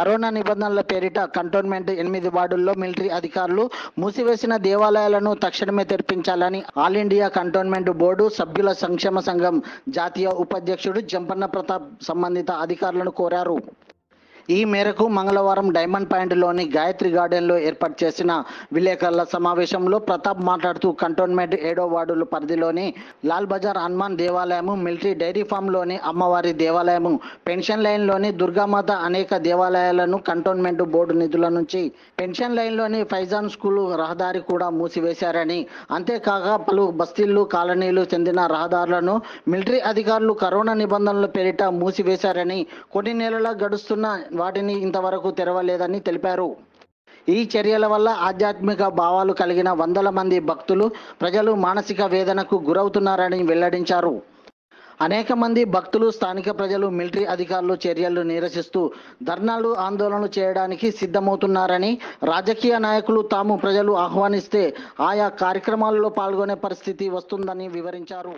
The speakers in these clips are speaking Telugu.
కరోనా నిబంధనల పేరిట కంటోన్మెంట్ ఎనిమిది వార్డుల్లో మిలిటరీ అధికారులు మూసివేసిన దేవాలయాలను తక్షణమే తెరిపించాలని ఆల్ ఇండియా కంటోన్మెంట్ బోర్డు సభ్యుల సంక్షేమ సంఘం జాతీయ ఉపాధ్యక్షుడు జంపన్న ప్రతాప్ సంబంధిత అధికారులను కోరారు ఈ మేరకు మంగళవారం డైమండ్ పాయింట్లోని గాయత్రి గార్డెన్లో ఏర్పాటు చేసిన విలేకరుల సమావేశంలో ప్రతాప్ మాట్లాడుతూ కంటోన్మెంట్ ఏడో వార్డుల పరిధిలోని లాల్ బజార్ హనుమాన్ దేవాలయము మిలిటరీ డైరీ ఫామ్లోని అమ్మవారి దేవాలయము పెన్షన్ లైన్లోని దుర్గామాత అనేక దేవాలయాలను కంటోన్మెంట్ బోర్డు నిధుల నుంచి పెన్షన్ లైన్లోని ఫైజాన్ స్కూల్ రహదారి కూడా మూసివేశారని అంతేకాక పలు బస్తీలు కాలనీలు చెందిన రహదారులను మిలిటరీ అధికారులు కరోనా నిబంధనల పేరిట మూసివేశారని కొన్ని నెలల గడుస్తున్న వాటిని ఇంతవరకు తెరవలేదని తెలిపారు ఈ చర్యల వల్ల ఆధ్యాత్మిక భావాలు కలిగిన వందల మంది భక్తులు ప్రజలు మానసిక వేదనకు గురవుతున్నారని వెల్లడించారు అనేక మంది భక్తులు స్థానిక ప్రజలు మిలిటరీ అధికారులు చర్యలు నిరసిస్తూ ధర్నాలు ఆందోళనలు చేయడానికి సిద్ధమవుతున్నారని రాజకీయ నాయకులు తాము ప్రజలు ఆహ్వానిస్తే ఆయా కార్యక్రమాల్లో పాల్గొనే పరిస్థితి వస్తుందని వివరించారు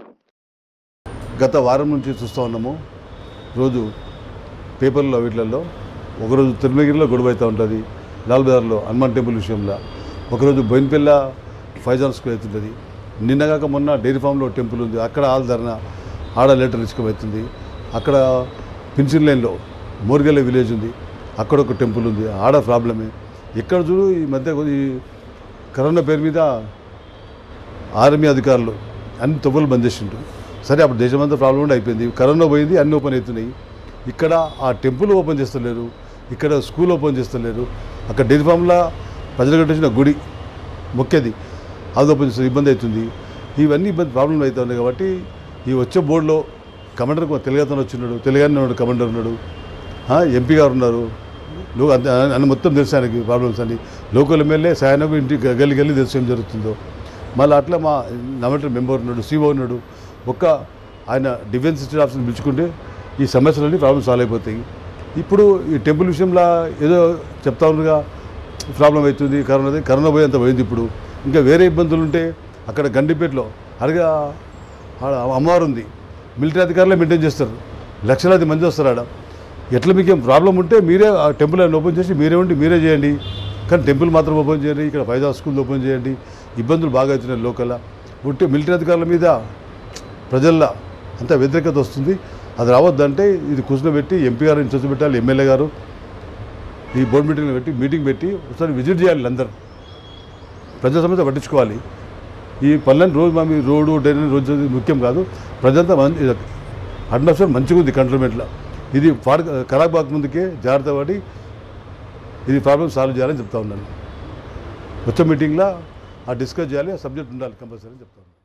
గత వారం నుంచి చూస్తూ ఉన్నాము రోజు పేపర్లో వీటిలలో ఒకరోజు తిరుమలగిరిలో గొడవ అవుతూ ఉంటుంది లాల్ బజార్లో హనుమాన్ టెంపుల్ విషయంలో ఒకరోజు బోయినపిల్ల ఫైజాన్ స్కూల్ అవుతుంటుంది నిన్నగాక మొన్న డైరీ ఫామ్లో టెంపుల్ ఉంది అక్కడ ఆల్ ధరణ ఆడ లెటర్ ఇసుకమవుతుంది అక్కడ పిన్సిన్ లైన్లో మోర్గెల్ల విలేజ్ ఉంది అక్కడ ఒక టెంపుల్ ఉంది ఆడ ప్రాబ్లమే ఎక్కడ చూడు ఈ మధ్య ఈ కరోనా పేరు మీద ఆర్మీ అధికారులు అన్ని తొవ్వలు బంద్ చేసిండ్రు సరే అప్పుడు దేశమంతా ప్రాబ్లం కూడా అయిపోయింది కరోనా పోయింది అన్ని ఓపెన్ అవుతున్నాయి ఇక్కడ ఆ టెంపుల్ ఓపెన్ చేస్తలేరు ఇక్కడ స్కూల్ ఓపెన్ చేస్తలేరు అక్కడ డైరీ ఫామ్లో ప్రజలు కట్టించిన గుడి మొక్కేది అది ఓపెన్ చేస్తుంది ఇబ్బంది అవుతుంది ఇవన్నీ ఇబ్బంది ప్రాబ్లం అవుతున్నాయి కాబట్టి ఈ వచ్చే బోర్డులో కమాండర్ తెలుగుతను వచ్చినాడు తెలుగానే ఉన్నాడు కమాండర్ ఉన్నాడు ఆ, ఎంపీ గారు ఉన్నారు లో అంత అన్ని మొత్తం తెలుసు ఆయనకి ప్రాబ్లమ్స్ అని లోకల్ ఎమ్మెల్యే సాయనకు ఇంటి గల్లి గల్లి తెలుసు ఏం జరుగుతుందో మళ్ళీ అట్లా మా నమ్మటం మెంబర్ ఉన్నాడు సీఓ ఉన్నాడు ఒక్క ఆయన డిఫెన్స్ స్టేట్ ఆఫీసర్ని పిలుచుకుంటే ఈ సమస్యలన్నీ ప్రాబ్లమ్ సాల్వ్ అయిపోతాయి ఇప్పుడు ఈ టెంపుల్ విషయంలో ఏదో చెప్తా ఉన్నారుగా ప్రాబ్లం అవుతుంది కరోనా కరోనా పోయేంత పోయింది ఇప్పుడు ఇంకా వేరే ఇబ్బందులు ఉంటే అక్కడ గండిపేటలో అడిగా ఆడ అమ్మవారు ఉంది మిలిటరీ అధికారులే మెయింటైన్ చేస్తారు లక్షలాది మంది వస్తారు ఆడ ఎట్లా మీకు ఏం ప్రాబ్లం ఉంటే మీరే ఆ టెంపుల్ అని ఓపెన్ చేసి మీరే ఉండి మీరే చేయండి కానీ టెంపుల్ మాత్రం ఓపెన్ చేయండి ఇక్కడ ఫైజా స్కూల్ ఓపెన్ చేయండి ఇబ్బందులు బాగా అవుతున్నాయి లోకల్ ఉంటే మిలిటరీ అధికారుల మీద ప్రజల్లో అంత వ్యతిరేకత వస్తుంది అది రావద్దంటే ఇది కూర్చోబెట్టి ఎంపీ గారు ఇంటి పెట్టాలి ఎమ్మెల్యే గారు ఈ బోర్డు మీటింగ్లో పెట్టి మీటింగ్ పెట్టి ఒకసారి విజిట్ చేయాలి అందరూ ప్రజల సమస్య పట్టించుకోవాలి ఈ పనులను రోజు మా మీ రోడ్డు డైరీ రోజు ముఖ్యం కాదు ప్రజంతా మంచి అట్మాస్ఫియర్ మంచిగా ఉంది కంట్రోల్మెంట్లో ఇది ఫార్ ఖరాబ్ ముందుకే జాగ్రత్త పడి ఇది ప్రాబ్లమ్ సాల్వ్ చేయాలని చెప్తా ఉన్నాను వచ్చే మీటింగ్లో ఆ డిస్కస్ చేయాలి ఆ సబ్జెక్ట్ ఉండాలి కంపల్సరీ అని చెప్తాను